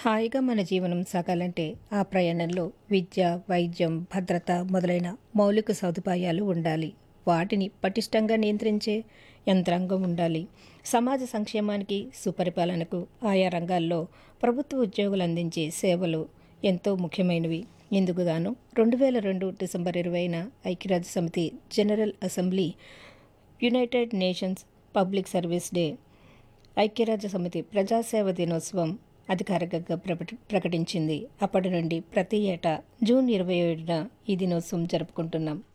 హాయిగా మన జీవనం సాగాలంటే ఆ ప్రయాణంలో విద్య వైద్యం భద్రత మొదలైన మౌలిక సదుపాయాలు ఉండాలి వాటిని పటిష్టంగా నియంత్రించే యంత్రాంగం ఉండాలి సమాజ సంక్షేమానికి సుపరిపాలనకు ఆయా రంగాల్లో ప్రభుత్వ ఉద్యోగులు అందించే సేవలు ఎంతో ముఖ్యమైనవి ఇందుకుగాను రెండు వేల రెండు డిసెంబర్ ఇరవైన ఐక్యరాజ్య సమితి general assembly united nations public service day ఐక్యరాజ్య సమితి ప్రజాసేవ దినోత్సవం అధికారికంగా ప్రకటి ప్రకటించింది అప్పటి నుండి ప్రతి ఏటా జూన్ ఇరవై ఏడున ఈ దినోత్సవం జరుపుకుంటున్నాం